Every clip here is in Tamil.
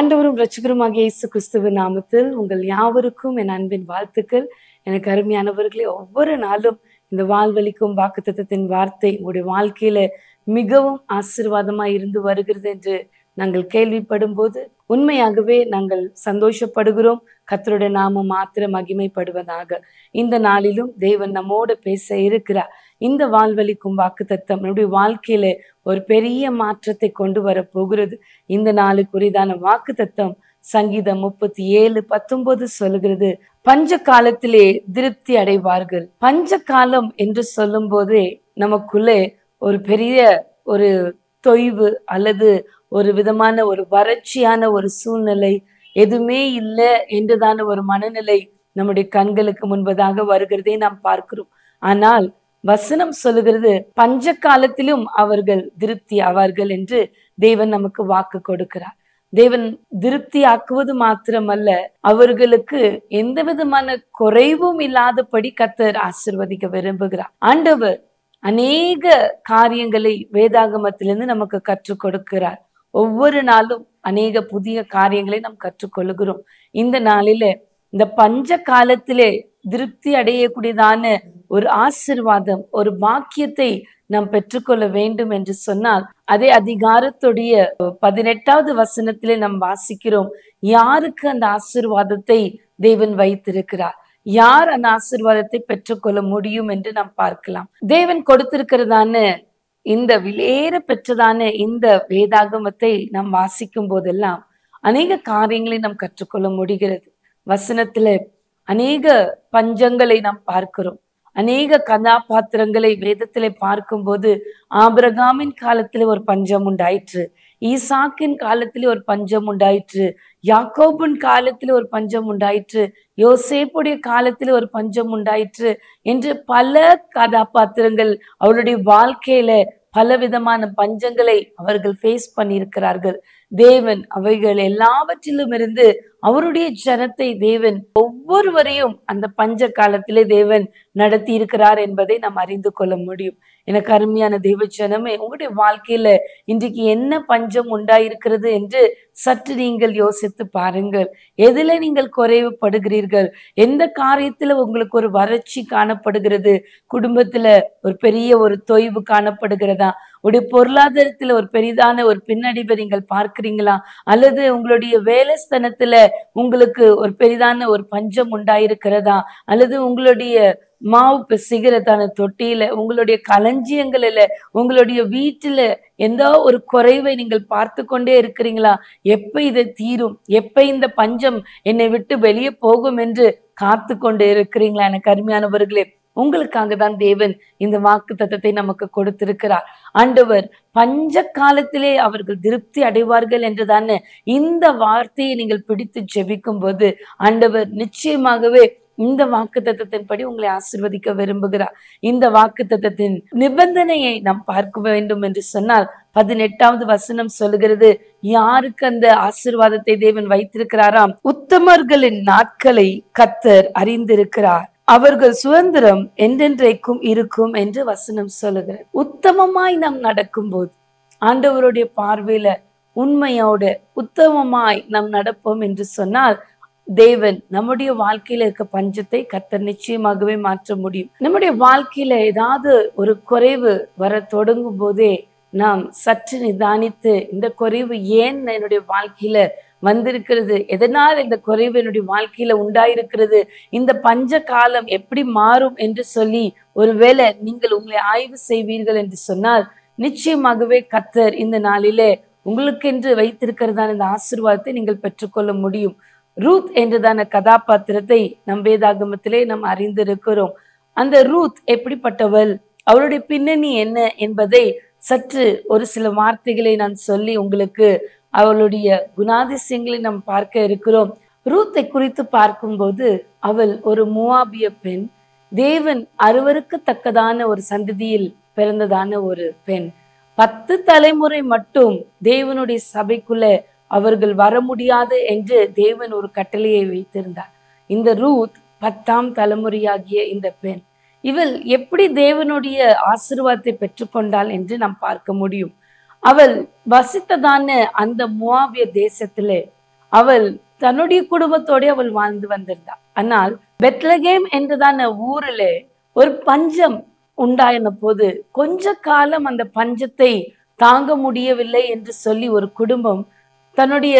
ஆண்டவரும் ரட்சகருமாகிய இயேசு கிறிஸ்துவின் நாமத்தில் உங்கள் யாவருக்கும் என் அன்பின் வாழ்த்துக்கள் எனக்கு அருமையானவர்களே ஒவ்வொரு நாளும் இந்த வாழ்வழிக்கும் வாக்குத்தத்தத்தின் வார்த்தை உங்களுடைய வாழ்க்கையில மிகவும் ஆசீர்வாதமா இருந்து வருகிறது என்று நாங்கள் கேள்விப்படும் போது உண்மையாகவே நாங்கள் சந்தோஷப்படுகிறோம் கர்த்தருடைய நாமம் மாத்திரம் மகிமைப்படுவதாக இந்த நாளிலும் தேவன் நம்மோடு பேச இருக்கிறார் இந்த வாழ்வழிக்கும் வாக்குத்தத்தம் நம்முடைய வாழ்க்கையில ஒரு பெரிய மாற்றத்தை கொண்டு வர போகிறது இந்த நாளுக்குரியதான வாக்குத்தத்தம் சங்கீதம் முப்பத்தி ஏழு பத்தொன்பது சொல்லுகிறது பஞ்ச காலத்திலே திருப்தி அடைவார்கள் பஞ்ச காலம் என்று சொல்லும் போதே நமக்குள்ளே ஒரு பெரிய ஒரு தொய்வு அல்லது ஒரு விதமான ஒரு வறட்சியான ஒரு சூழ்நிலை எதுவுமே இல்லை என்றுதான ஒரு மனநிலை நம்முடைய கண்களுக்கு முன்பதாக வருகிறதை நாம் பார்க்கிறோம் ஆனால் வசனம் சொல்லுகிறது பஞ்ச காலத்திலும் அவர்கள் திருப்தி ஆவார்கள் என்று தேவன் நமக்கு வாக்கு கொடுக்கிறார் தேவன் திருப்தி ஆக்குவது மாத்திரமல்ல அவர்களுக்கு எந்த விதமான குறைவும் இல்லாதபடி கத்தர் ஆசிர்வதிக்க விரும்புகிறார் ஆண்டவர் அநேக காரியங்களை வேதாகமத்திலிருந்து நமக்கு கற்றுக் கொடுக்கிறார் ஒவ்வொரு நாளும் அநேக புதிய காரியங்களை நாம் கற்றுக்கொள்கிறோம் இந்த நாளில இந்த பஞ்ச காலத்திலே திருப்தி அடையக்கூடியதான ஒரு ஆசிர்வாதம் ஒரு பாக்கியத்தை நாம் பெற்றுக்கொள்ள வேண்டும் என்று சொன்னால் அதே அதிகாரத்துடைய பதினெட்டாவது வசனத்திலே நாம் வாசிக்கிறோம் யாருக்கு அந்த ஆசிர்வாதத்தை தேவன் வைத்திருக்கிறார் யார் அந்த ஆசிர்வாதத்தை பெற்றுக்கொள்ள முடியும் என்று நாம் பார்க்கலாம் தேவன் கொடுத்திருக்கிறதான இந்த விலையேற பெற்றதான இந்த வேதாகமத்தை நாம் வாசிக்கும் போதெல்லாம் அநேக காரியங்களை நாம் கற்றுக்கொள்ள முடிகிறது வசனத்துல அநேக பஞ்சங்களை நாம் பார்க்கிறோம் அநேக கதாபாத்திரங்களை வேதத்திலே பார்க்கும்போது ஆபிரகாமின் காலத்திலே ஒரு பஞ்சம் உண்டாயிற்று ஈசாக்கின் காலத்திலே ஒரு பஞ்சம் உண்டாயிற்று யாக்கோபின் காலத்திலே ஒரு பஞ்சம் உண்டாயிற்று யோசேப்புடைய காலத்திலே ஒரு பஞ்சம் உண்டாயிற்று என்று பல கதாபாத்திரங்கள் அவருடைய வாழ்க்கையில பல விதமான பஞ்சங்களை அவர்கள் ஃபேஸ் பண்ணியிருக்கிறார்கள் தேவன் அவைகள் எல்லாவற்றிலும் இருந்து அவருடைய ஜனத்தை தேவன் ஒவ்வொருவரையும் அந்த பஞ்ச காலத்திலே தேவன் நடத்தி இருக்கிறார் என்பதை நாம் அறிந்து கொள்ள முடியும் எனக்கு அருமையான தேவ ஜனமே உங்களுடைய வாழ்க்கையில இன்றைக்கு என்ன பஞ்சம் உண்டாயிருக்கிறது என்று சற்று நீங்கள் யோசித்து பாருங்கள் எதுல நீங்கள் குறைவுபடுகிறீர்கள் எந்த காரியத்துல உங்களுக்கு ஒரு வறட்சி காணப்படுகிறது குடும்பத்துல ஒரு பெரிய ஒரு தொய்வு காணப்படுகிறதா உடைய பொருளாதாரத்துல ஒரு பெரிதான ஒரு பின்னடைவை நீங்கள் பார்க்கிறீங்களா அல்லது உங்களுடைய வேலை ஸ்தனத்துல உங்களுக்கு ஒரு பெரிதான ஒரு பஞ்சம் உண்டாயிருக்கிறதா அல்லது உங்களுடைய மாவு பிசைகிறதான தொட்டியில உங்களுடைய களஞ்சியங்களில உங்களுடைய வீட்டுல எந்த ஒரு குறைவை நீங்கள் பார்த்து கொண்டே இருக்கிறீங்களா எப்ப இது தீரும் எப்ப இந்த பஞ்சம் என்னை விட்டு வெளியே போகும் என்று காத்து கொண்டு இருக்கிறீங்களா எனக்கு அருமையானவர்களே உங்களுக்காக தான் தேவன் இந்த வாக்கு தத்தத்தை நமக்கு கொடுத்திருக்கிறார் ஆண்டவர் பஞ்ச காலத்திலே அவர்கள் திருப்தி அடைவார்கள் என்றுதானே இந்த வார்த்தையை நீங்கள் பிடித்து ஜெபிக்கும் போது ஆண்டவர் நிச்சயமாகவே இந்த வாக்கு தத்தத்தின்படி உங்களை ஆசிர்வதிக்க விரும்புகிறார் இந்த வாக்கு தத்தத்தின் நிபந்தனையை நாம் பார்க்க வேண்டும் என்று சொன்னால் பதினெட்டாவது வசனம் சொல்லுகிறது யாருக்கு அந்த ஆசிர்வாதத்தை தேவன் வைத்திருக்கிறாராம் உத்தமர்களின் நாட்களை கத்தர் அறிந்திருக்கிறார் அவர்கள் சுதந்திரம் என்றென்றைக்கும் இருக்கும் என்று வசனம் சொல்லுகிறது உத்தமமாய் நாம் நடக்கும்போது ஆண்டவருடைய பார்வையில உண்மையோட உத்தமமாய் நாம் நடப்போம் என்று சொன்னால் தேவன் நம்முடைய வாழ்க்கையில இருக்க பஞ்சத்தை கத்தர் நிச்சயமாகவே மாற்ற முடியும் நம்முடைய வாழ்க்கையில ஏதாவது ஒரு குறைவு வர தொடங்கும் போதே நாம் சற்று நிதானித்து இந்த குறைவு ஏன் என்னுடைய வாழ்க்கையில வந்திருக்கிறது எதனால் இந்த குறைவு என்னுடைய வாழ்க்கையில உண்டாயிருக்கிறது இந்த பஞ்ச காலம் எப்படி மாறும் என்று சொல்லி ஒருவேளை நீங்கள் உங்களை ஆய்வு செய்வீர்கள் என்று சொன்னால் நிச்சயமாகவே கத்தர் இந்த நாளிலே உங்களுக்கென்று வைத்திருக்கிறதான இந்த ஆசிர்வாதத்தை நீங்கள் பெற்றுக்கொள்ள முடியும் ரூத் என்றதான கதாபாத்திரத்தை நம் வேதாகமத்திலே நாம் அறிந்திருக்கிறோம் அந்த ரூத் எப்படிப்பட்டவள் அவளுடைய பின்னணி என்ன என்பதை சற்று ஒரு சில வார்த்தைகளை நான் சொல்லி உங்களுக்கு அவளுடைய குணாதிசயங்களை நாம் பார்க்க இருக்கிறோம் ரூத்தை குறித்து பார்க்கும்போது அவள் ஒரு மூவாபிய பெண் தேவன் அறுவருக்கு தக்கதான ஒரு சந்ததியில் பிறந்ததான ஒரு பெண் பத்து தலைமுறை மட்டும் தேவனுடைய சபைக்குள்ள அவர்கள் வர முடியாது என்று தேவன் ஒரு கட்டளையை வைத்திருந்தார் இந்த ரூத் பத்தாம் தலைமுறையாகிய இந்த பெண் இவள் எப்படி தேவனுடைய ஆசீர்வாதத்தை பெற்றுக்கொண்டாள் என்று நாம் பார்க்க முடியும் அவள் வசித்ததான அந்த முவாவிய தேசத்திலே அவள் தன்னுடைய குடும்பத்தோட அவள் வாழ்ந்து வந்திருந்தாள் ஆனால் பெத்லகேம் என்றதான ஊரிலே ஒரு பஞ்சம் உண்டாயின போது கொஞ்ச காலம் அந்த பஞ்சத்தை தாங்க முடியவில்லை என்று சொல்லி ஒரு குடும்பம் தன்னுடைய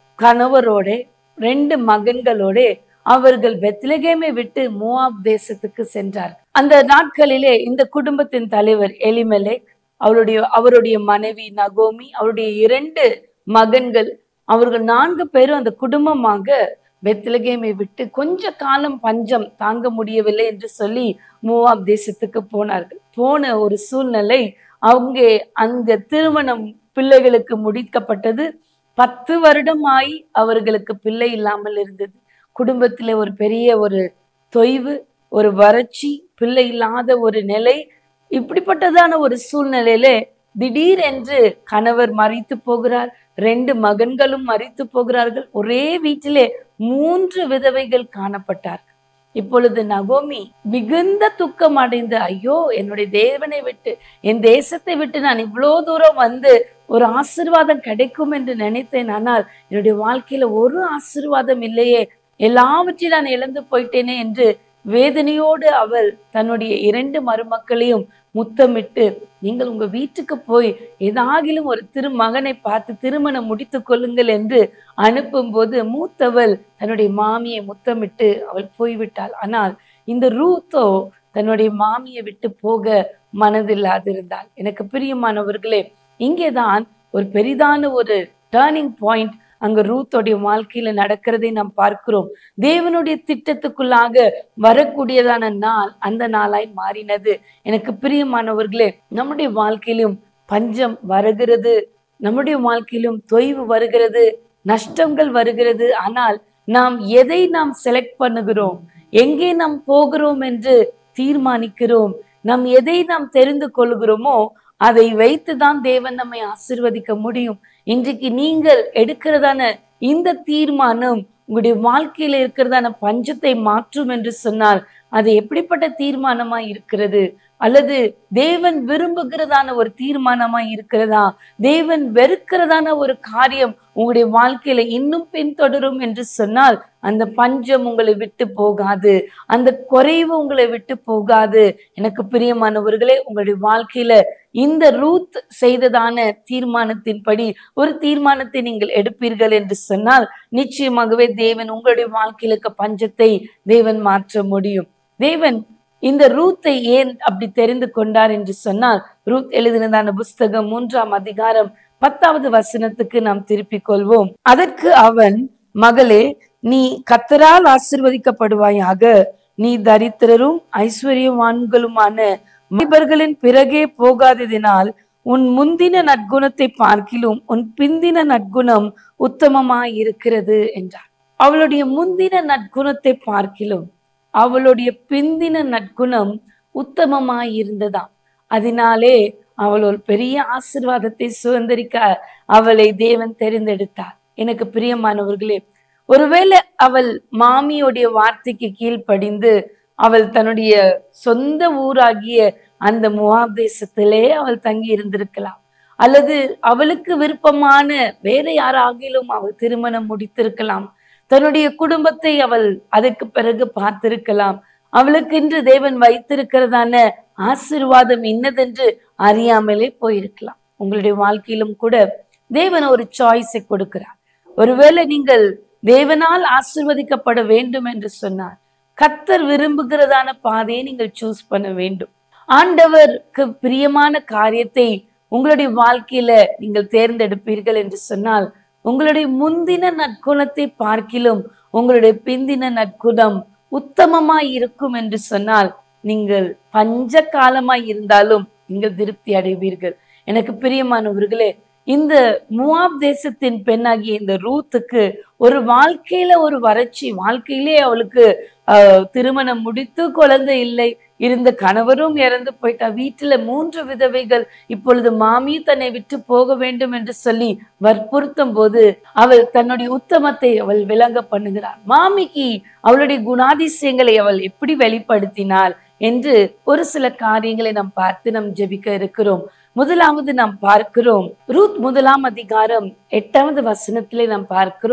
கணவரோட ரெண்டு மகன்களோட அவர்கள் பெத்லகேமை விட்டு மூவாப் தேசத்துக்கு சென்றார் அந்த நாட்களிலே இந்த குடும்பத்தின் தலைவர் எலிமெலேக் அவருடைய அவருடைய மனைவி நகோமி அவருடைய இரண்டு மகன்கள் அவர்கள் நான்கு பேரும் அந்த குடும்பமாக பெத்லகேமை விட்டு கொஞ்ச காலம் பஞ்சம் தாங்க முடியவில்லை என்று சொல்லி மூவாப் தேசத்துக்கு போனார்கள் போன ஒரு சூழ்நிலை அவங்க அங்க திருமணம் பிள்ளைகளுக்கு முடிக்கப்பட்டது பத்து வருடமாய் அவர்களுக்கு பிள்ளை இல்லாமல் இருந்தது குடும்பத்திலே ஒரு பெரிய ஒரு தொய்வு ஒரு வறட்சி பிள்ளை இல்லாத ஒரு நிலை இப்படிப்பட்டதான ஒரு சூழ்நிலையில திடீர் என்று கணவர் மறித்து போகிறார் ரெண்டு மகன்களும் மறித்து போகிறார்கள் ஒரே வீட்டிலே மூன்று விதவைகள் காணப்பட்டார்கள் இப்பொழுது நகோமி மிகுந்த துக்கம் அடைந்து ஐயோ என்னுடைய தேவனை விட்டு என் தேசத்தை விட்டு நான் இவ்வளோ தூரம் வந்து ஒரு ஆசிர்வாதம் கிடைக்கும் என்று நினைத்தேன் ஆனால் என்னுடைய வாழ்க்கையில ஒரு ஆசிர்வாதம் இல்லையே எல்லாவற்றையும் நான் இழந்து போயிட்டேனே என்று வேதனையோடு அவள் தன்னுடைய இரண்டு மருமக்களையும் முத்தமிட்டு நீங்கள் உங்க வீட்டுக்கு போய் ஏதாகிலும் ஒரு திருமகனை பார்த்து திருமணம் முடித்து கொள்ளுங்கள் என்று அனுப்பும்போது மூத்தவள் தன்னுடைய மாமியை முத்தமிட்டு அவள் போய்விட்டாள் ஆனால் இந்த ரூத்தோ தன்னுடைய மாமியை விட்டு போக மனதில்லாதிருந்தாள் எனக்கு பிரியமானவர்களே இங்கேதான் ஒரு பெரிதான ஒரு டேர்னிங் பாயிண்ட் அங்க ரூத்தோடைய வாழ்க்கையில நடக்கிறதை நாம் பார்க்கிறோம் தேவனுடைய திட்டத்துக்குள்ளாக வரக்கூடியதான நாள் அந்த நாளாய் மாறினது எனக்கு பிரியமானவர்களே நம்முடைய வாழ்க்கையிலும் பஞ்சம் வருகிறது நம்முடைய வாழ்க்கையிலும் தொய்வு வருகிறது நஷ்டங்கள் வருகிறது ஆனால் நாம் எதை நாம் செலக்ட் பண்ணுகிறோம் எங்கே நாம் போகிறோம் என்று தீர்மானிக்கிறோம் நாம் எதை நாம் தெரிந்து கொள்கிறோமோ அதை வைத்துதான் தேவன் நம்மை ஆசிர்வதிக்க முடியும் இன்றைக்கு நீங்கள் எடுக்கிறதான இந்த தீர்மானம் உங்களுடைய வாழ்க்கையில இருக்கிறதான பஞ்சத்தை மாற்றும் என்று சொன்னால் அது எப்படிப்பட்ட தீர்மானமா இருக்கிறது அல்லது தேவன் விரும்புகிறதான ஒரு தீர்மானமா இருக்கிறதா தேவன் வெறுக்கிறதான ஒரு காரியம் உங்களுடைய வாழ்க்கையில இன்னும் பின்தொடரும் என்று சொன்னால் அந்த பஞ்சம் உங்களை விட்டு போகாது அந்த குறைவு உங்களை விட்டு போகாது எனக்கு பிரியமானவர்களே உங்களுடைய வாழ்க்கையில இந்த ரூத் செய்ததான தீர்மானத்தின்படி ஒரு தீர்மானத்தை நீங்கள் எடுப்பீர்கள் என்று சொன்னால் நிச்சயமாகவே தேவன் உங்களுடைய வாழ்க்கையில இருக்க பஞ்சத்தை தேவன் மாற்ற முடியும் தேவன் இந்த ரூத்தை ஏன் அப்படி தெரிந்து கொண்டார் என்று சொன்னால் ரூத் எழுதினதான புஸ்தகம் மூன்றாம் அதிகாரம் பத்தாவது வசனத்துக்கு நாம் திருப்பிக் கொள்வோம் அதற்கு அவன் மகளே நீ கத்தரால் ஆசிர்வதிக்கப்படுவாயாக நீ தரித்திரரும் ஐஸ்வர்யவான்களுமான மனிதர்களின் பிறகே போகாததினால் உன் முந்தின நற்குணத்தை பார்க்கிலும் உன் பிந்தின நற்குணம் உத்தமமாய் இருக்கிறது என்றார் அவளுடைய முந்தின நற்குணத்தை பார்க்கிலும் அவளுடைய பிந்தின நற்குணம் உத்தமமாய் இருந்ததாம் அதனாலே அவள் ஒரு பெரிய ஆசிர்வாதத்தை சுதந்திரிக்க அவளை தேவன் தெரிந்தெடுத்தார் எனக்கு பிரியமானவர்களே ஒருவேளை அவள் மாமியோடைய வார்த்தைக்கு கீழ்ப்படிந்து அவள் தன்னுடைய சொந்த ஊராகிய அந்த முவாப் தேசத்திலே அவள் தங்கி இருந்திருக்கலாம் அல்லது அவளுக்கு விருப்பமான வேற யாராகிலும் அவள் திருமணம் முடித்திருக்கலாம் தன்னுடைய குடும்பத்தை அவள் அதற்கு பிறகு பார்த்திருக்கலாம் அவளுக்கு இன்று தேவன் வைத்திருக்கிறதான ஆசிர்வாதம் இன்னதென்று அறியாமலே போயிருக்கலாம் உங்களுடைய வாழ்க்கையிலும் கூட தேவன் ஒரு சாய்ஸை கொடுக்கிறார் ஒருவேளை நீங்கள் தேவனால் ஆசிர்வதிக்கப்பட வேண்டும் என்று சொன்னார் கத்தர் விரும்புகிறதான பாதையை நீங்கள் சூஸ் பண்ண வேண்டும் ஆண்டவருக்கு பிரியமான காரியத்தை உங்களுடைய வாழ்க்கையில நீங்கள் தேர்ந்தெடுப்பீர்கள் என்று சொன்னால் உங்களுடைய முந்தின நற்குணத்தை பார்க்கிலும் உங்களுடைய பிந்தின நற்குணம் உத்தமமாய் இருக்கும் என்று சொன்னால் நீங்கள் பஞ்ச காலமாய் இருந்தாலும் நீங்கள் திருப்தி அடைவீர்கள் எனக்கு பிரியமானவர்களே இந்த முவாப் தேசத்தின் பெண்ணாகிய இந்த ரூத்துக்கு ஒரு வாழ்க்கையில ஒரு வறட்சி வாழ்க்கையிலே அவளுக்கு ஆஹ் திருமணம் முடித்து குழந்தை இல்லை இருந்த கணவரும் இறந்து போயிட்டா வீட்டுல மூன்று விதவைகள் இப்பொழுது மாமி தன்னை விட்டு போக வேண்டும் என்று சொல்லி வற்புறுத்தும் போது அவள் தன்னுடைய உத்தமத்தை அவள் விளங்க பண்ணுகிறாள் மாமிக்கு அவளுடைய குணாதிசயங்களை அவள் எப்படி வெளிப்படுத்தினாள் என்று ஒரு சில காரியங்களை நாம் பார்த்து நாம் ஜெபிக்க இருக்கிறோம் முதலாவது நாம் பார்க்கிறோம் ரூத் முதலாம் அதிகாரம் எட்டாவது வசனத்திலே நாம் பார்க்கிறோம்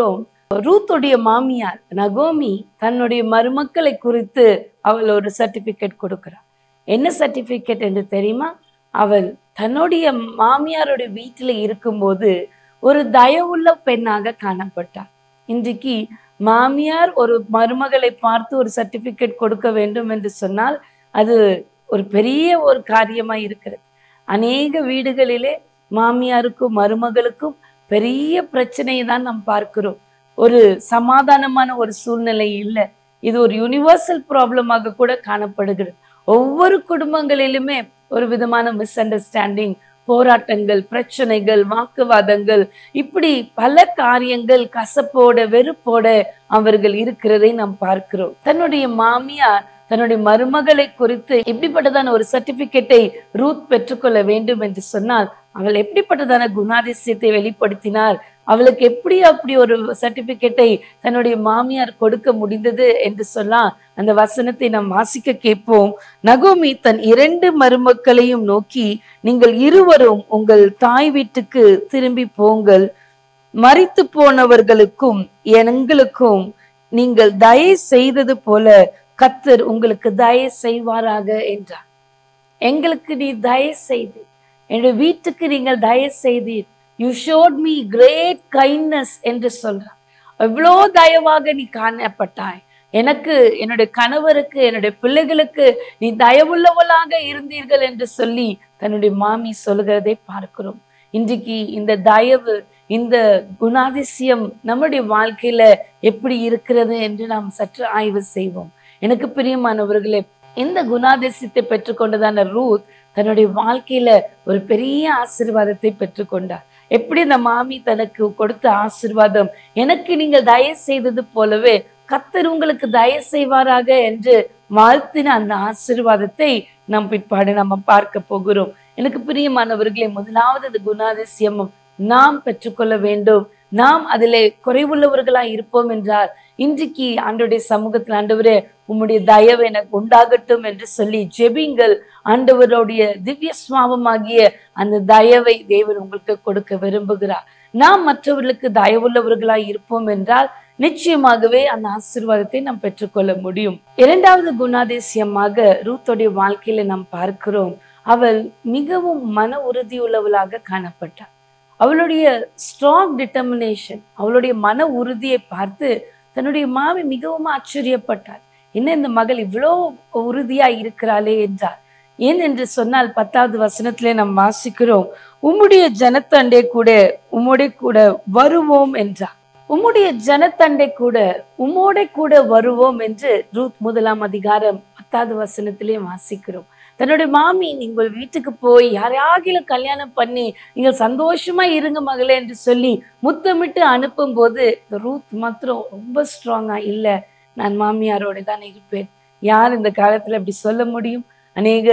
ரூத்துடைய மாமியார் நகோமி தன்னுடைய மருமக்களை குறித்து அவள் ஒரு சர்டிபிகேட் கொடுக்கிறார் என்ன சர்டிபிகேட் என்று தெரியுமா அவள் தன்னுடைய மாமியாருடைய வீட்டில் இருக்கும்போது ஒரு தயவுள்ள பெண்ணாக காணப்பட்டார் இன்றைக்கு மாமியார் ஒரு மருமகளை பார்த்து ஒரு சர்டிபிகேட் கொடுக்க வேண்டும் என்று சொன்னால் அது ஒரு பெரிய ஒரு காரியமா இருக்கிறது அநேக வீடுகளிலே மாமியாருக்கும் மருமகளுக்கும் பெரிய பிரச்சனையை தான் நாம் பார்க்கிறோம் ஒரு சமாதானமான ஒரு சூழ்நிலை இல்லை இது ஒரு யுனிவர்சல் ப்ராப்ளமாக கூட காணப்படுகிறது ஒவ்வொரு குடும்பங்களிலுமே ஒரு விதமான மிஸ் அண்டர்ஸ்டாண்டிங் போராட்டங்கள் பிரச்சனைகள் வாக்குவாதங்கள் இப்படி பல காரியங்கள் கசப்போட வெறுப்போட அவர்கள் இருக்கிறதை நாம் பார்க்கிறோம் தன்னுடைய மாமியார் தன்னுடைய மருமகளை குறித்து எப்படிப்பட்டதான ஒரு சர்டிபிகேட்டை ரூத் பெற்றுக்கொள்ள வேண்டும் என்று சொன்னால் அவள் எப்படிப்பட்டதான குணாதிசயத்தை வெளிப்படுத்தினார் அவளுக்கு எப்படி அப்படி ஒரு சர்டிபிகேட்டை தன்னுடைய மாமியார் கொடுக்க முடிந்தது என்று சொல்லா அந்த வசனத்தை நாம் வாசிக்க கேட்போம் நகோமி தன் இரண்டு மருமக்களையும் நோக்கி நீங்கள் இருவரும் உங்கள் தாய் வீட்டுக்கு திரும்பி போங்கள் மறித்து போனவர்களுக்கும் எங்களுக்கும் நீங்கள் தயை செய்தது போல கத்தர் உங்களுக்கு தயை செய்வாராக என்றார் எங்களுக்கு நீ தயை செய்து என்னுடைய வீட்டுக்கு நீங்கள் தயை செய்தீர் you showed me great kindness என்று சொல்றார் எவ்வளோ தயவாக நீ காணப்பட்டாய் எனக்கு என்னுடைய கணவருக்கு என்னுடைய பிள்ளைகளுக்கு நீ தயவுள்ளவளாக இருந்தீர்கள் என்று சொல்லி தன்னுடைய மாமி சொல்கிறதை பார்க்கிறோம் இன்றைக்கு இந்த தயவு இந்த குணாதிசயம் நம்முடைய வாழ்க்கையில எப்படி இருக்கிறது என்று நாம் சற்று ஆய்வு செய்வோம் எனக்கு பிரியமானவர்களே இந்த குணாதிசயத்தை பெற்றுக்கொண்டதான ரூத் தன்னுடைய வாழ்க்கையில ஒரு பெரிய ஆசீர்வாதத்தை பெற்றுக்கொண்டார் எப்படி இந்த மாமி தனக்கு கொடுத்த ஆசீர்வாதம் எனக்கு நீங்கள் தயவு செய்தது போலவே கத்தர் உங்களுக்கு தயவு செய்வாராக என்று வாழ்த்தின அந்த ஆசீர்வாதத்தை நம் பிற்பாடு நம்ம பார்க்க போகிறோம் எனக்கு பிரியமானவர்களே முதலாவது அந்த குணாதிசயமும் நாம் பெற்றுக்கொள்ள வேண்டும் நாம் அதிலே குறைவுள்ளவர்களா இருப்போம் என்றால் இன்றைக்கு ஆண்டவருடைய சமூகத்தில் ஆண்டவரே உம்முடைய தயவு எனக்கு உண்டாகட்டும் என்று சொல்லி ஜெபிங்கள் ஆண்டவருடைய திவ்ய சுவாபமாகிய அந்த தயவை தேவன் உங்களுக்கு கொடுக்க விரும்புகிறார் நாம் மற்றவர்களுக்கு தயவுள்ளவர்களாய் இருப்போம் என்றால் நிச்சயமாகவே அந்த ஆசீர்வாதத்தை நாம் பெற்றுக்கொள்ள முடியும் இரண்டாவது குணாதிசயமாக ரூத்தோடைய வாழ்க்கையில நாம் பார்க்கிறோம் அவள் மிகவும் மன உறுதியுள்ளவளாக காணப்பட்டாள் அவளுடைய ஸ்ட்ராங் டிட்டர்மினேஷன் அவளுடைய மன உறுதியை பார்த்து தன்னுடைய மாமி மிகவும் ஆச்சரியப்பட்டார் என்ன இந்த மகள் இவ்வளோ உறுதியா இருக்கிறாளே என்றார் ஏன் என்று சொன்னால் பத்தாவது வசனத்திலே நாம் வாசிக்கிறோம் உம்முடைய ஜனத்தண்டே கூட உம்முடைய கூட வருவோம் என்றார் உம்முடைய ஜனத்தண்டை கூட உம்மோட கூட வருவோம் என்று ரூத் முதலாம் அதிகாரம் பத்தாவது வசனத்திலே வாசிக்கிறோம் தன்னுடைய மாமி நீங்கள் வீட்டுக்கு போய் யாரையாகிலும் கல்யாணம் பண்ணி நீங்கள் சந்தோஷமா இருங்க மகளே என்று சொல்லி முத்தமிட்டு அனுப்பும் போது இந்த ரூத் மாத்திரம் ரொம்ப ஸ்ட்ராங்கா இல்ல நான் மாமியாரோட தான் இருப்பேன் யார் இந்த காலத்துல அப்படி சொல்ல முடியும் அநேக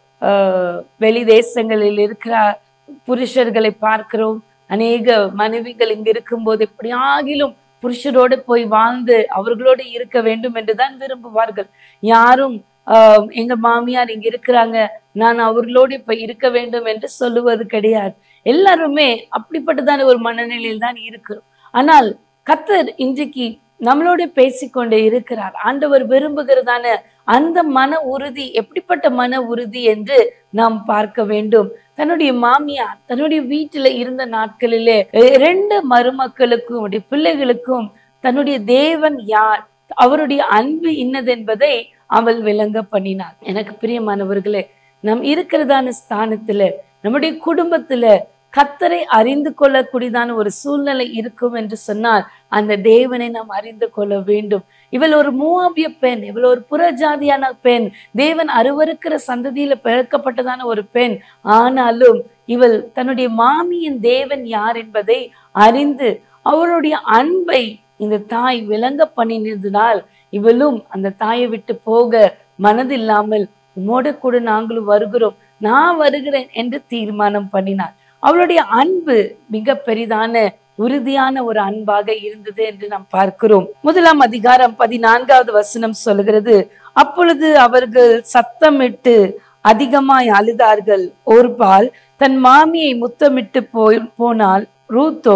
ஆஹ், வெளி தேசங்களில் இருக்கிற புருஷர்களை பார்க்கிறோம் அநேக மனைவிகள் இங்க இருக்கும்போது எப்படியாகிலும் புருஷரோடு போய் வாழ்ந்து அவர்களோடு இருக்க வேண்டும் என்றுதான் விரும்புவார்கள் யாரும் ஆஹ் எங்க மாமியார் இங்க இருக்கிறாங்க நான் அவர்களோடு இப்ப இருக்க வேண்டும் என்று சொல்லுவது கிடையாது எல்லாருமே அப்படிப்பட்டதான ஒரு மனநிலையில் தான் இருக்கிறோம் ஆனால் கத்தர் இன்றைக்கு நம்மளோட பேசிக்கொண்டே இருக்கிறார் ஆண்டவர் விரும்புகிறதான அந்த மன உறுதி எப்படிப்பட்ட மன உறுதி என்று நாம் பார்க்க வேண்டும் தன்னுடைய மாமியார் தன்னுடைய வீட்டுல இருந்த நாட்களிலே இரண்டு மருமக்களுக்கும் அவருடைய பிள்ளைகளுக்கும் தன்னுடைய தேவன் யார் அவருடைய அன்பு இன்னதென்பதை அவள் விளங்க பண்ணினாள் எனக்கு பிரியமானவர்களே நாம் இருக்கிறதான ஸ்தானத்துல நம்முடைய குடும்பத்துல கத்தரை அறிந்து கொள்ளக்கூடியதான ஒரு சூழ்நிலை இருக்கும் என்று சொன்னால் அந்த தேவனை நாம் அறிந்து கொள்ள வேண்டும் இவள் ஒரு மூவாபிய பெண் இவள் ஒரு புறஜாதியான பெண் தேவன் அருவருக்கிற சந்ததியில பிறக்கப்பட்டதான ஒரு பெண் ஆனாலும் இவள் தன்னுடைய மாமியின் தேவன் யார் என்பதை அறிந்து அவருடைய அன்பை இந்த தாய் விளங்க பண்ணினதினால் இவளும் அந்த தாயை விட்டு போக மனதில்லாமல் உம்மோடு கூட நாங்களும் வருகிறோம் நான் வருகிறேன் என்று தீர்மானம் பண்ணினாள் அவளுடைய அன்பு மிக பெரிதான உறுதியான ஒரு அன்பாக இருந்தது என்று நாம் பார்க்கிறோம் முதலாம் அதிகாரம் பதினான்காவது வசனம் சொல்கிறது அப்பொழுது அவர்கள் சத்தமிட்டு அதிகமாய் அழுதார்கள் ஒருபால் தன் மாமியை முத்தமிட்டு போய் போனால் ரூத்தோ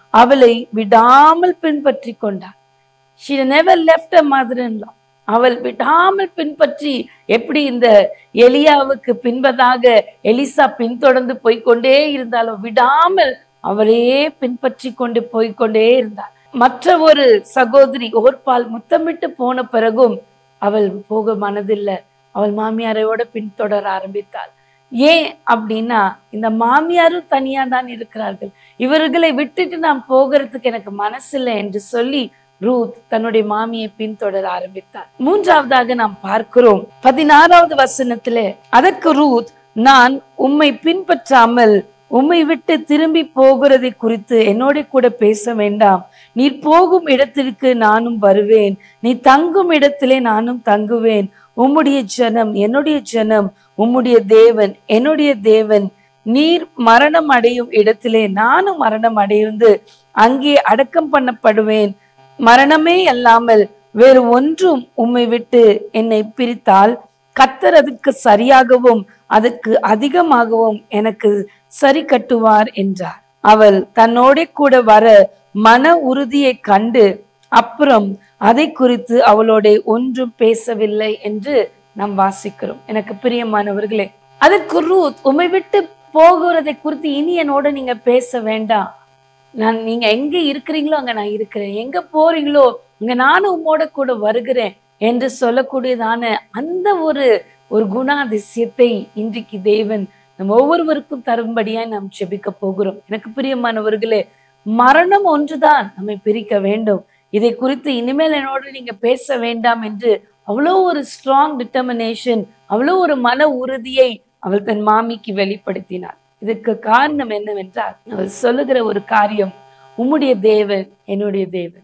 அவளை விடாமல் பின்பற்றி கொண்டாள் she never left her mother-in-law அவள் விடாமல் பின்பற்றி எப்படி இந்த எலியாவுக்கு பின்பதாக எலிசா பின்தொடர்ந்து போய்க்கொண்டே இருந்தாலும் விடாமல் அவளையே பின்பற்றி கொண்டு போய்க்கொண்டே இருந்தாள் மற்ற ஒரு சகோதரி ஓர்பால் முத்தமிட்டு போன பிறகும் அவள் போக மனதில்லை அவள் மாமியாரையோட பின்தொடர ஆரம்பித்தாள் ஏன் அப்படின்னா இந்த மாமியாரும் தனியா தான் இருக்கிறார்கள் இவர்களை விட்டுட்டு நான் போகிறதுக்கு எனக்கு மனசில்லை என்று சொல்லி ரூத் தன்னுடைய மாமியை பின்தொடர ஆரம்பித்தார் மூன்றாவதாக நாம் பார்க்கிறோம் பதினாறாவது வசனத்திலே அதற்கு ரூத் நான் உம்மை பின்பற்றாமல் உம்மை விட்டு திரும்பி போகிறதை குறித்து என்னோட கூட பேச வேண்டாம் நீர் போகும் இடத்திற்கு நானும் வருவேன் நீ தங்கும் இடத்திலே நானும் தங்குவேன் உம்முடைய ஜனம் என்னுடைய ஜனம் உம்முடைய தேவன் என்னுடைய தேவன் நீர் மரணம் அடையும் இடத்திலே நானும் மரணம் அடைந்து அங்கே அடக்கம் பண்ணப்படுவேன் மரணமே அல்லாமல் வேறு ஒன்றும் உம்மை விட்டு என்னை பிரித்தால் கத்தர் அதுக்கு சரியாகவும் அதுக்கு அதிகமாகவும் எனக்கு சரி கட்டுவார் என்றார் அவள் தன்னோட கூட வர மன உறுதியை கண்டு அப்புறம் அதை குறித்து அவளோட ஒன்றும் பேசவில்லை என்று நாம் வாசிக்கிறோம் எனக்கு பிரியமானவர்களே அதற்கு ரூத் உம்மை விட்டு போகிறதை குறித்து இனி என்னோட நீங்க பேச வேண்டாம் நான் நீங்க எங்க இருக்கிறீங்களோ அங்க நான் இருக்கிறேன் எங்க போறீங்களோ அங்க நானும் உம்மோட கூட வருகிறேன் என்று சொல்லக்கூடியதான அந்த ஒரு ஒரு குணாதிசயத்தை இன்றைக்கு தேவன் நம்ம ஒவ்வொருவருக்கும் தரும்படியாய் நாம் ஜெபிக்க போகிறோம் எனக்கு பிரியமானவர்களே மரணம் ஒன்றுதான் நம்மை பிரிக்க வேண்டும் இதை குறித்து இனிமேல் என்னோட நீங்க பேச வேண்டாம் என்று அவ்வளோ ஒரு ஸ்ட்ராங் டிட்டர்மினேஷன் அவ்வளோ ஒரு மன உறுதியை அவள் தன் மாமிக்கு வெளிப்படுத்தினார் இதுக்கு காரணம் என்னவென்றால் அவள் சொல்லுகிற ஒரு காரியம் உம்முடைய தேவன் என்னுடைய தேவன்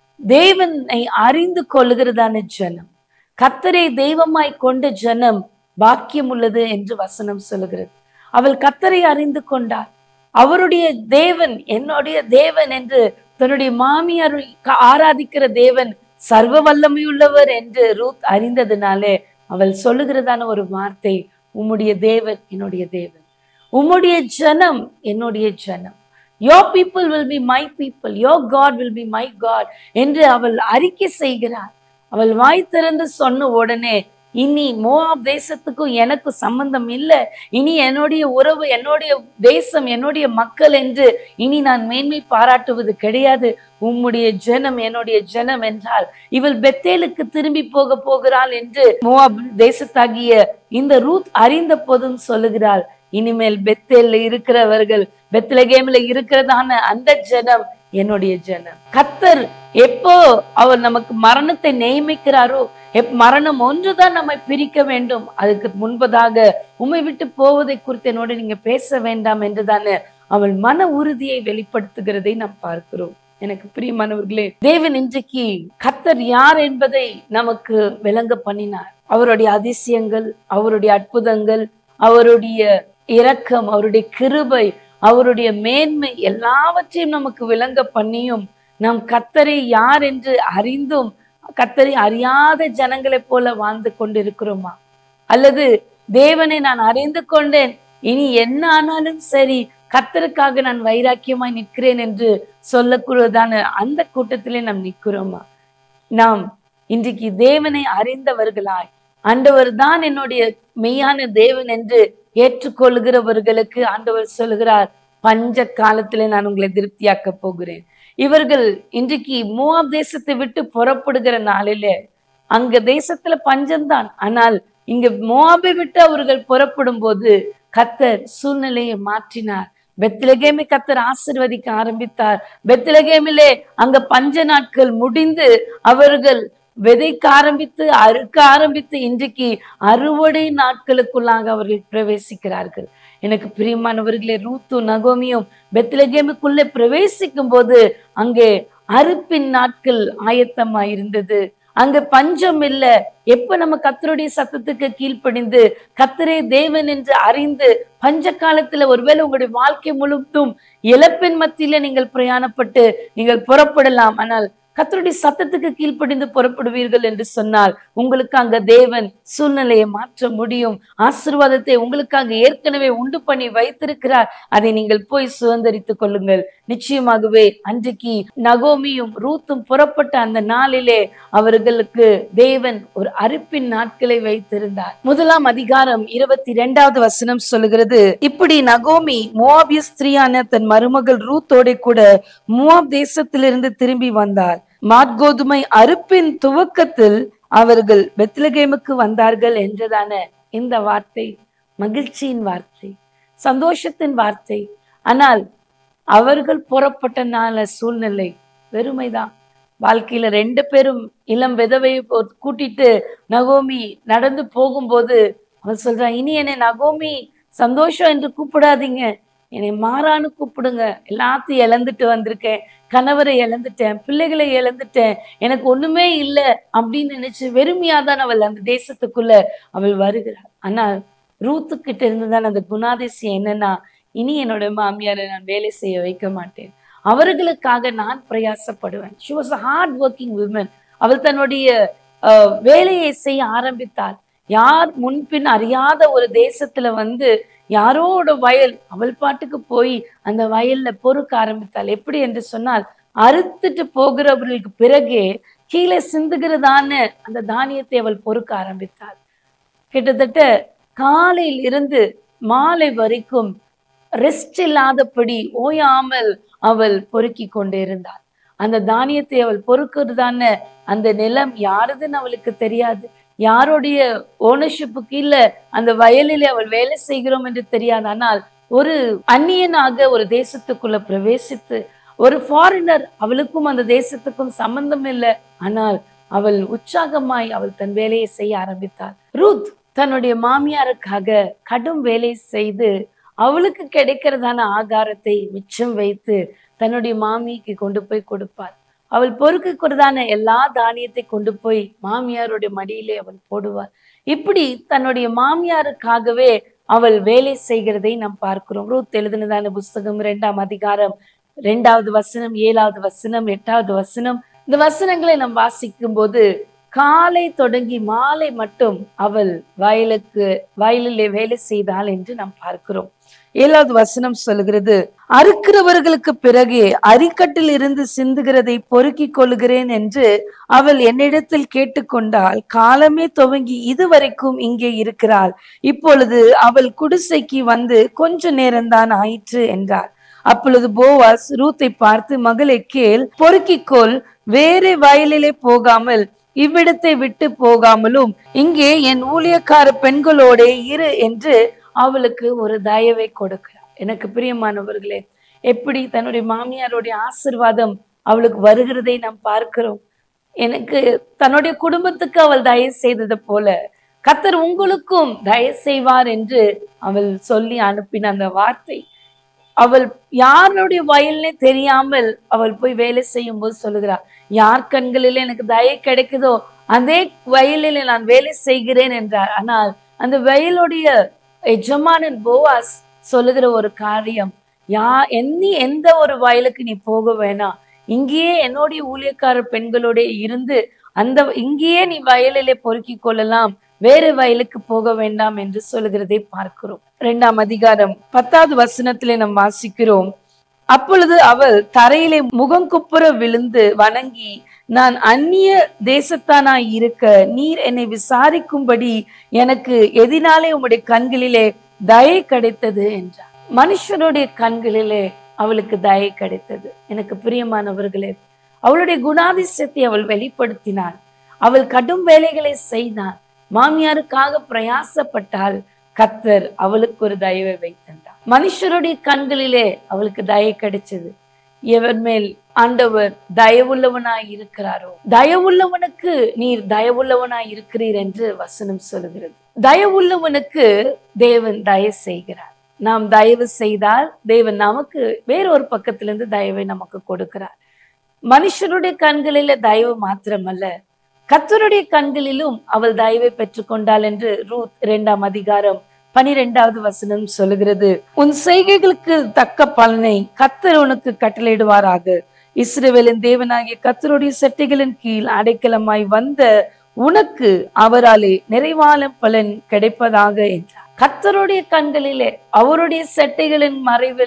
தேவனை அறிந்து கொள்ளுகிறதான ஜனம் கத்தரை தெய்வமாய் கொண்ட ஜனம் பாக்கியம் உள்ளது என்று வசனம் சொல்லுகிறது அவள் கத்தரை அறிந்து கொண்டாள் அவருடைய தேவன் என்னுடைய தேவன் என்று தன்னுடைய மாமியார் ஆராதிக்கிற தேவன் சர்வ வல்லமையுள்ளவர் என்று ரூத் அறிந்ததுனாலே அவள் சொல்லுகிறதான ஒரு வார்த்தை உம்முடைய தேவன் என்னுடைய தேவன் உம்முடைய ஜனம் என்னுடைய ஜனம் your people will be my people your God will be my God என்று அவள் அறிக்கை செய்கிறார் அவள் வாய் திறந்து சொன்ன உடனே இனி மோவாப் தேசத்துக்கும் எனக்கு சம்பந்தம் இல்லை இனி என்னுடைய உறவு என்னுடைய தேசம் என்னுடைய மக்கள் என்று இனி நான் மேன்மை பாராட்டுவது கிடையாது உம்முடைய ஜனம் என்னுடைய ஜனம் என்றால் இவள் பெத்தேலுக்கு திரும்பி போக போகிறாள் என்று மோவாப் தேசத்தாகிய இந்த ரூத் அறிந்த போதும் சொல்லுகிறாள் இனிமேல் பெத்தேல்ல இருக்கிறவர்கள் பெத்லகேம்ல இருக்கிறதான அந்த ஜனம் என்னுடைய ஜனம் கத்தர் எப்போ அவர் நமக்கு மரணத்தை நியமிக்கிறாரோ எப் மரணம் ஒன்றுதான் நம்மை பிரிக்க வேண்டும் அதுக்கு முன்பதாக உம்மை விட்டு போவதை குறித்து என்னோட நீங்க பேச வேண்டாம் என்றுதானே அவள் மன உறுதியை வெளிப்படுத்துகிறதை நாம் பார்க்கிறோம் எனக்கு பிரியமானவர்களே தேவன் இன்றைக்கு கத்தர் யார் என்பதை நமக்கு விளங்க பண்ணினார் அவருடைய அதிசயங்கள் அவருடைய அற்புதங்கள் அவருடைய இரக்கம் அவருடைய கிருபை அவருடைய மேன்மை எல்லாவற்றையும் நமக்கு விளங்க பண்ணியும் நாம் கத்தரை யார் என்று அறிந்தும் கத்தரை அறியாத ஜனங்களைப் போல வாழ்ந்து கொண்டிருக்கிறோமா அல்லது தேவனை நான் அறிந்து கொண்டேன் இனி என்ன ஆனாலும் சரி கத்தருக்காக நான் வைராக்கியமாய் நிற்கிறேன் என்று சொல்லக்கூடதான அந்த கூட்டத்திலே நாம் நிற்கிறோமா நாம் இன்றைக்கு தேவனை அறிந்தவர்களாய் ஆண்டவர் தான் என்னுடைய மெய்யான தேவன் என்று ஏற்றுக்கொள்கிறவர்களுக்கு ஆண்டவர் சொல்கிறார் பஞ்ச காலத்திலே நான் உங்களை திருப்தியாக்க போகிறேன் இவர்கள் இன்றைக்கு மூவாப் தேசத்தை விட்டு புறப்படுகிற நாளிலே அங்க தேசத்துல பஞ்சம்தான் ஆனால் இங்க மோவாபை விட்டு அவர்கள் புறப்படும் போது கத்தர் சூழ்நிலையை மாற்றினார் பெத்லகேமை கத்தர் ஆசிர்வதிக்க ஆரம்பித்தார் பெத்லகேமிலே அங்க பஞ்ச நாட்கள் முடிந்து அவர்கள் விதைக்க ஆரம்பித்து அறுக்க ஆரம்பித்து இன்றைக்கு அறுவடை நாட்களுக்குள்ளாக அவர்கள் பிரவேசிக்கிறார்கள் எனக்கு பிரியமானவர்களே ரூத்து நகோமியும் பெத்லகேமுக்குள்ளே பிரவேசிக்கும் போது அங்கே அறுப்பின் நாட்கள் ஆயத்தமா இருந்தது அங்க பஞ்சம் இல்ல எப்ப நம்ம கத்தருடைய சத்தத்துக்கு கீழ்ப்படிந்து கத்தரே தேவன் என்று அறிந்து பஞ்ச காலத்துல ஒருவேளை உங்களுடைய வாழ்க்கை முழுவதும் இழப்பின் மத்தியில நீங்கள் பிரயாணப்பட்டு நீங்கள் புறப்படலாம் ஆனால் கத்தருடைய சத்தத்துக்கு கீழ்ப்படிந்து புறப்படுவீர்கள் என்று சொன்னால் உங்களுக்கு அங்க தேவன் சூழ்நிலையை மாற்ற முடியும் ஆசிர்வாதத்தை உங்களுக்காக ஏற்கனவே உண்டு பண்ணி வைத்திருக்கிறார் அதை நீங்கள் போய் சுதந்திரித்துக் கொள்ளுங்கள் நிச்சயமாகவே அன்றைக்கு நகோமியும் ரூத்தும் புறப்பட்ட அந்த நாளிலே அவர்களுக்கு தேவன் ஒரு அறுப்பின் நாட்களை வைத்திருந்தார் முதலாம் அதிகாரம் இருபத்தி இரண்டாவது வசனம் சொல்லுகிறது இப்படி நகோமி மோவாபிய ஸ்திரியான தன் மருமகள் ரூத்தோட கூட மோவாப் தேசத்திலிருந்து திரும்பி வந்தார் மாட்கோதுமை அறுப்பின் துவக்கத்தில் அவர்கள் பெத்லகேமுக்கு வந்தார்கள் என்றதான இந்த வார்த்தை மகிழ்ச்சியின் வார்த்தை சந்தோஷத்தின் வார்த்தை ஆனால் அவர்கள் புறப்பட்ட நாள சூழ்நிலை வெறுமைதான் வாழ்க்கையில ரெண்டு பேரும் இளம் விதவையை போ- கூட்டிட்டு நகோமி நடந்து போகும்போது அவள் சொல்றா இனி என்னை நகோமி சந்தோஷம் என்று கூப்பிடாதீங்க என்னை மாறான்னு கூப்பிடுங்க எல்லாத்தையும் இழந்துட்டு வந்திருக்கேன் கணவரை இழந்துட்டேன் பிள்ளைகளை இழந்துட்டேன் எனக்கு ஒண்ணுமே இல்லை அப்படின்னு நினைச்சு வெறுமையாதான் அவள் அந்த தேசத்துக்குள்ள அவள் வருகிறாள் ஆனால் ரூத்து கிட்ட இருந்துதான் அந்த குணாதிசயம் என்னன்னா இனி என்னோட மாமியாரை நான் வேலை செய்ய வைக்க மாட்டேன் அவர்களுக்காக நான் பிரயாசப்படுவேன் she was a hard working woman அவள் தன்னுடைய அஹ், வேலையை செய்ய ஆரம்பித்தாள் யார் முன்பின் அறியாத ஒரு தேசத்துல வந்து யாரோட வயல் அவள் பாட்டுக்கு போய் அந்த வயல்ல பொறுக்க ஆரம்பித்தாள் எப்படி என்று சொன்னால் அறுத்துட்டு போகிறவர்களுக்கு பிறகே கீழே சிந்துகிறதான அந்த தானியத்தை அவள் பொறுக்க ஆரம்பித்தாள் கிட்டத்தட்ட காலையில் இருந்து மாலை வரைக்கும் ரெஸ்ட் இல்லாதபடி ஓயாமல் அவள் பொறுக்கி கொண்டு இருந்தாள் அந்த தானியத்தை அவள் பொறுக்கிறதான அந்த நிலம் யாருதுன்னு அவளுக்கு தெரியாது யாருடைய ஓனர்ஷிப்பு கீழே அந்த வயலிலே அவள் வேலை செய்கிறோம் என்று தெரியாது ஆனால் ஒரு அந்நியனாக ஒரு தேசத்துக்குள்ள பிரவேசித்து ஒரு ஃபாரினர் அவளுக்கும் அந்த தேசத்துக்கும் சம்பந்தம் இல்லை ஆனால் அவள் உற்சாகமாய் அவள் தன் வேலையை செய்ய ஆரம்பித்தாள் ரூத் தன்னுடைய மாமியாருக்காக கடும் வேலை செய்து அவளுக்கு கிடைக்கிறதான ஆகாரத்தை மிச்சம் வைத்து தன்னுடைய மாமிக்கு கொண்டு போய் கொடுப்பாள் அவள் பொறுக்குக்கிறதான எல்லா தானியத்தை கொண்டு போய் மாமியாருடைய மடியிலே அவள் போடுவாள் இப்படி தன்னுடைய மாமியாருக்காகவே அவள் வேலை செய்கிறதை நாம் பார்க்கிறோம் ரூத் எழுதினதான புஸ்தகம் இரண்டாம் அதிகாரம் இரண்டாவது வசனம் ஏழாவது வசனம் எட்டாவது வசனம் இந்த வசனங்களை நாம் வாசிக்கும் போது காலை தொடங்கி மாலை மட்டும் அவள் வயலுக்கு வயலிலே வேலை செய்தாள் என்று நாம் பார்க்கிறோம் ஏழாவது வசனம் சொல்லுகிறது அறுக்கிறவர்களுக்கு பிறகு அரிக்கட்டில் இருந்து சிந்துகிறதை பொறுக்கிக் கொள்கிறேன் என்று அவள் என்னிடத்தில் கேட்டுக்கொண்டால் காலமே துவங்கி இதுவரைக்கும் இங்கே இருக்கிறாள் இப்பொழுது அவள் குடிசைக்கு வந்து கொஞ்ச நேரம்தான் ஆயிற்று என்றார் அப்பொழுது போவாஸ் ரூத்தை பார்த்து மகளே கேள் பொறுக்கிக்கொள் வேறு வயலிலே போகாமல் இவ்விடத்தை விட்டு போகாமலும் இங்கே என் ஊழியக்கார பெண்களோட இரு என்று அவளுக்கு ஒரு தயவை கொடுக்கிறார் எனக்கு பிரியமானவர்களே எப்படி தன்னுடைய மாமியாருடைய ஆசிர்வாதம் அவளுக்கு வருகிறதை நாம் பார்க்கிறோம் எனக்கு தன்னுடைய குடும்பத்துக்கு அவள் தயவு செய்தது போல கத்தர் உங்களுக்கும் தயவு செய்வார் என்று அவள் சொல்லி அனுப்பின அந்த வார்த்தை அவள் யாருடைய வயல்னே தெரியாமல் அவள் போய் வேலை செய்யும் போது சொல்லுகிறாள் யார் கண்களில் எனக்கு தயை கிடைக்குதோ அதே வயலில் நான் வேலை செய்கிறேன் என்றார் ஆனால் அந்த வயலுடைய எஜமானன் போவாஸ் சொல்லுகிற ஒரு காரியம் யா எண்ணி எந்த ஒரு வயலுக்கு நீ போக வேணாம் இங்கேயே என்னுடைய ஊழியக்கார பெண்களோட இருந்து அந்த இங்கேயே நீ வயலிலே பொறுக்கிக் கொள்ளலாம் வேறு வயலுக்கு போக வேண்டாம் என்று சொல்லுகிறதை பார்க்கிறோம் இரண்டாம் அதிகாரம் பத்தாவது வசனத்திலே நாம் வாசிக்கிறோம் அப்பொழுது அவள் தரையிலே முகங்குப்புற விழுந்து வணங்கி நான் அந்நிய தேசத்தானாய் இருக்க நீர் என்னை விசாரிக்கும்படி எனக்கு எதினாலே உம்முடைய கண்களிலே தயை கிடைத்தது என்றார் மனுஷனுடைய கண்களிலே அவளுக்கு தயை கிடைத்தது எனக்கு பிரியமானவர்களே அவளுடைய குணாதிசயத்தை அவள் வெளிப்படுத்தினாள் அவள் கடும் வேலைகளை செய்தாள் மாமியாருக்காக பிரயாசப்பட்டால் கத்தர் அவளுக்கு ஒரு தயவை வைத்திருந்தார் மனுஷருடைய கண்களிலே அவளுக்கு தயை கிடைச்சது எவர் மேல் ஆண்டவர் தயவுள்ளவனாய் இருக்கிறாரோ தயவுள்ளவனுக்கு நீர் தயவுள்ளவனாய் இருக்கிறீர் என்று வசனம் சொல்லுகிறது தயவுள்ளவனுக்கு தேவன் தயவு செய்கிறார் நாம் தயவு செய்தால் தேவன் நமக்கு வேறொரு பக்கத்திலிருந்து தயவை நமக்கு கொடுக்கிறார் மனுஷருடைய கண்களில தயவு மாத்திரமல்ல கத்தருடைய கண்களிலும் அவள் தயவை பெற்றுக்கொண்டாள் என்று ரூத் இரண்டாம் அதிகாரம் பனிரெண்டாவது வசனம் சொல்லுகிறது உன் செய்கைகளுக்கு தக்க பலனை கத்தர் உனக்கு கட்டளையிடுவாராக இஸ்ரவேலின் தேவனாகிய கத்தருடைய செட்டைகளின் கீழ் அடைக்கலமாய் வந்த உனக்கு அவராலே நிறைவான பலன் கிடைப்பதாக என்றார் கத்தருடைய கண்களிலே அவருடைய செட்டைகளின் மறைவில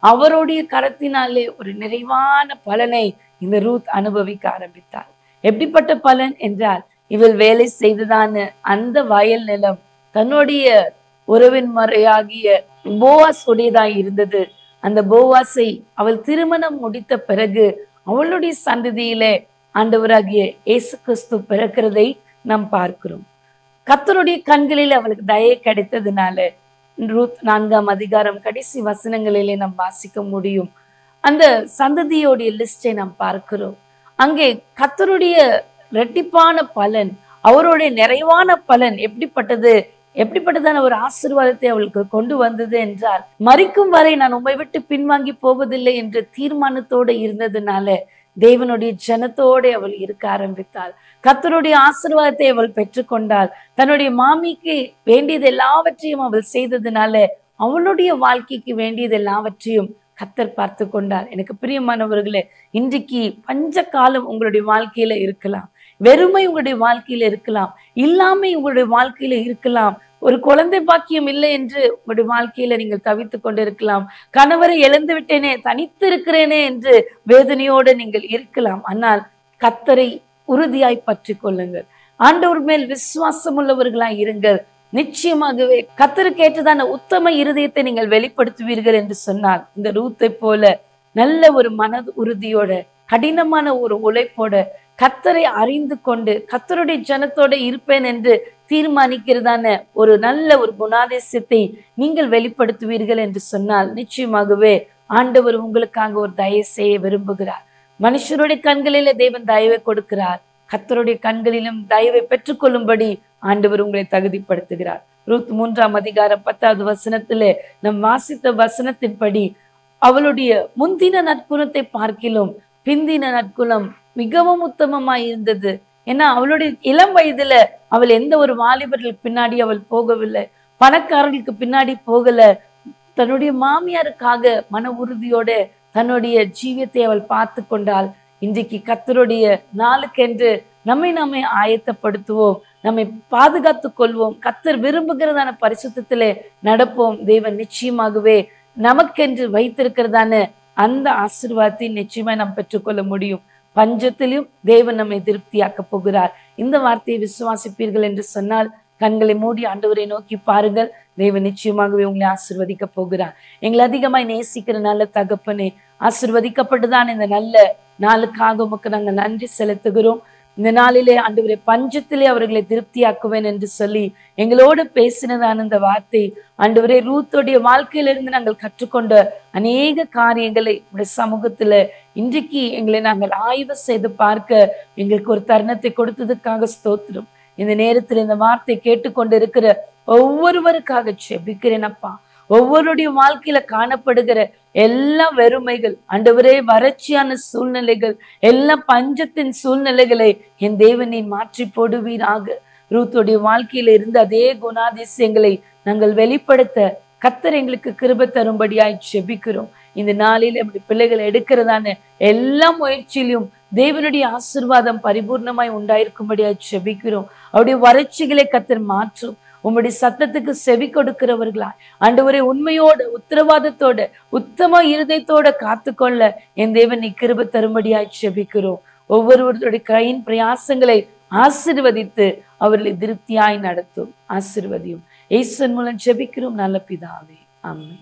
அவருடைய கரத்தினாலே ஒரு நிறைவான பலனை இந்த ரூத் அனுபவிக்க ஆரம்பித்தாள் எப்படிப்பட்ட பலன் என்றால் இவள் வேலை செய்ததான அந்த வயல் நிலம் தன்னுடைய உறவின் முறையாகிய போவாஸ் உடையதாய் இருந்தது அந்த போவாஸை அவள் திருமணம் முடித்த பிறகு அவளுடைய சந்ததியிலே ஆண்டவராகிய இயேசு கிறிஸ்து பிறக்கிறதை நாம் பார்க்கிறோம் கர்த்தருடைய கண்களில் அவளுக்கு தயை கிடைத்ததுனால ரூத் நான்காம் அதிகாரம் கடைசி வசனங்களிலே நாம் வாசிக்க முடியும் அந்த சந்ததியோடைய லிஸ்டை நாம் பார்க்கிறோம் அங்கே கர்த்தருடைய இரட்டிப்பான பலன் அவருடைய நிறைவான பலன் எப்படிப்பட்டது எப்படிப்பட்டதான ஒரு ஆசீர்வாதத்தை அவளுக்கு கொண்டு வந்தது என்றால் மறிக்கும் வரை நான் உம்மை விட்டு பின்வாங்கி போவதில்லை என்ற தீர்மானத்தோடு இருந்ததுனால தேவனுடைய ஜனத்தோட அவள் இருக்க ஆரம்பித்தாள் கர்த்தருடைய ஆசீர்வாதத்தை அவள் பெற்றுக்கொண்டாள் தன்னுடைய மாமிக்கு வேண்டியது எல்லாவற்றையும் அவள் செய்ததுனால அவளுடைய வாழ்க்கைக்கு வேண்டியது எல்லாவற்றையும் கத்தர் பார்த்து கொண்டார் எனக்கு பிரியமானவர்களே இன்றைக்கு பஞ்ச காலம் உங்களுடைய வாழ்க்கையில இருக்கலாம் வெறுமை உங்களுடைய வாழ்க்கையில இருக்கலாம் இல்லாமை உங்களுடைய வாழ்க்கையில இருக்கலாம் ஒரு குழந்தை பாக்கியம் இல்லை என்று உங்களுடைய வாழ்க்கையில நீங்கள் தவித்து கொண்டிருக்கலாம் கணவரை இழந்து விட்டேனே தனித்து இருக்கிறேனே என்று வேதனையோடு நீங்கள் இருக்கலாம் ஆனால் கத்தரை உறுதியாய் பற்றி கொள்ளுங்கள் ஆண்டவர் மேல் விசுவாசம் உள்ளவர்களாய் இருங்கள் நிச்சயமாகவே கத்தருக்கு ஏற்றதான உத்தம இருதயத்தை நீங்கள் வெளிப்படுத்துவீர்கள் என்று சொன்னால் இந்த ரூத்தை போல நல்ல ஒரு மன உறுதியோட கடினமான ஒரு உழைப்போட கத்தரை அறிந்து கொண்டு கத்தருடைய ஜனத்தோட இருப்பேன் என்று தீர்மானிக்கிறதான ஒரு நல்ல ஒரு குணாதிசயத்தை நீங்கள் வெளிப்படுத்துவீர்கள் என்று சொன்னால் நிச்சயமாகவே ஆண்டவர் உங்களுக்காக ஒரு தயவு செய்ய விரும்புகிறார் மனுஷருடைய கண்களில தேவன் தயவை கொடுக்கிறார் கத்தருடைய கண்களிலும் தயவை பெற்றுக்கொள்ளும்படி ஆண்டவர் உங்களை தகுதிப்படுத்துகிறார் ரூத் மூன்றாம் அதிகாரம் பத்தாவது வசனத்திலே நம் வாசித்த வசனத்தின்படி அவளுடைய முந்தின நற்குணத்தை பார்க்கிலும் பிந்தின நற்குணம் மிகவும் உத்தமமாய் இருந்தது ஏன்னா அவளுடைய இளம் வயதுல அவள் எந்த ஒரு வாலிபர்களுக்கு பின்னாடி அவள் போகவில்லை பணக்காரர்களுக்கு பின்னாடி போகல தன்னுடைய மாமியாருக்காக மன உறுதியோட தன்னுடைய ஜீவியத்தை அவள் பார்த்து கொண்டாள் இன்றைக்கு கத்தருடைய நாளுக்கென்று நம்மை நம்மை ஆயத்தப்படுத்துவோம் நம்மை பாதுகாத்துக் கொள்வோம் கத்தர் விரும்புகிறதான பரிசுத்தத்திலே நடப்போம் தேவன் நிச்சயமாகவே நமக்கென்று வைத்திருக்கிறதான அந்த ஆசீர்வாதத்தை நிச்சயமா நாம் பெற்றுக்கொள்ள முடியும் பஞ்சத்திலும் தேவன் நம்மை திருப்தியாக்க போகிறார் இந்த வார்த்தையை விசுவாசிப்பீர்கள் என்று சொன்னால் கண்களை மூடி ஆண்டவரை நோக்கி பாருங்கள் தேவன் நிச்சயமாகவே உங்களை ஆசிர்வதிக்க போகிறார் எங்களை அதிகமாய் நேசிக்கிற நல்ல தகப்பனே ஆசிர்வதிக்கப்பட்டுதான் இந்த நல்ல நாளுக்காக உமக்கு நாங்கள் நன்றி செலுத்துகிறோம் இந்த நாளிலே ஆண்டவரை பஞ்சத்திலே அவர்களை திருப்தியாக்குவேன் என்று சொல்லி எங்களோடு பேசினதான இந்த வார்த்தை ஆண்டவரே ரூத்தோடைய வாழ்க்கையிலிருந்து நாங்கள் கற்றுக்கொண்ட அநேக காரியங்களை உடைய சமூகத்துல இன்றைக்கு எங்களை நாங்கள் ஆய்வு செய்து பார்க்க எங்களுக்கு ஒரு தருணத்தை கொடுத்ததுக்காக ஸ்தோத்திரம் இந்த நேரத்தில் இந்த வார்த்தை கேட்டுக்கொண்டு இருக்கிற ஒவ்வொருவருக்காக செபிக்கிறேன் அப்பா ஒவ்வொருடைய வாழ்க்கையில காணப்படுகிற எல்லா வெறுமைகள் ஆண்டவரே வறட்சியான சூழ்நிலைகள் எல்லா பஞ்சத்தின் சூழ்நிலைகளை என் தேவனை மாற்றி போடுவீராக ரூத்துடைய வாழ்க்கையில இருந்த அதே குணாதிசயங்களை நாங்கள் வெளிப்படுத்த கத்தர் எங்களுக்கு கிருப தரும்படியாய் செபிக்கிறோம் இந்த நாளில் அப்படி பிள்ளைகள் எடுக்கிறதான எல்லா முயற்சியிலும் தேவனுடைய ஆசிர்வாதம் பரிபூர்ணமாய் உண்டாயிருக்கும்படியாய் செபிக்கிறோம் அவருடைய வறட்சிகளை கத்தர் மாற்றும் உம்முடைய சத்தத்துக்கு செவி கொடுக்கிறவர்களாய் ஆண்டவரே உண்மையோட உத்தரவாதத்தோட உத்தம இருதயத்தோட காத்துக்கொள்ள என் தேவன் நீ கிருப தரும்படியாய் செபிக்கிறோம் ஒவ்வொருவருடைய கையின் பிரயாசங்களை ஆசிர்வதித்து அவர்களை திருப்தியாய் நடத்தும் ஆசிர்வதியும் ஏசன் மூலம் ஜெபிக்கிறோம் நல்ல பிதாவே ஆமென்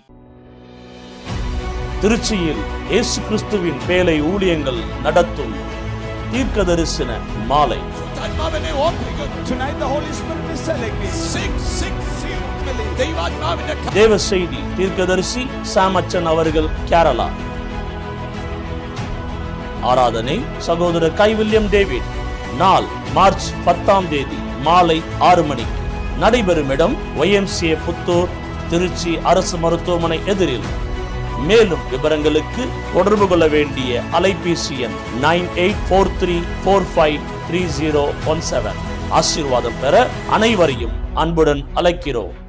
திருச்சியில் இயேசு கிறிஸ்துவின் பேலை ஊழியங்கள் நடத்தும் தீர்க்க தரிசன மாலை ആത്മാവിനെ ഓർപ്പിക്കുന്നു Tonight the Holy Spirit is telling me. Six, six, zero. ദൈവാത്മാവിന്റെ ക- தேவ செய்தி தீர்க்கதரிசி சாமச்சன் அவர்கள் கேரளா ஆராதனை சகோதரர் கைவில்லியம் டேவிட் நாள் மார்ச் பத்தாம் தேதி மாலை ஆறு மணிக்கு நடைபெறும் இடம் ஒய்எம்சிஏ புத்தூர் திருச்சி அரசு மருத்துவமனை எதிரில் மேலும் விவரங்களுக்கு தொடர்பு கொள்ள வேண்டிய அலைபேசி எண் nine eight four three four five three zero one seven ஆசீர்வாதம் பெற அனைவரையும் அன்புடன் அழைக்கிறோம்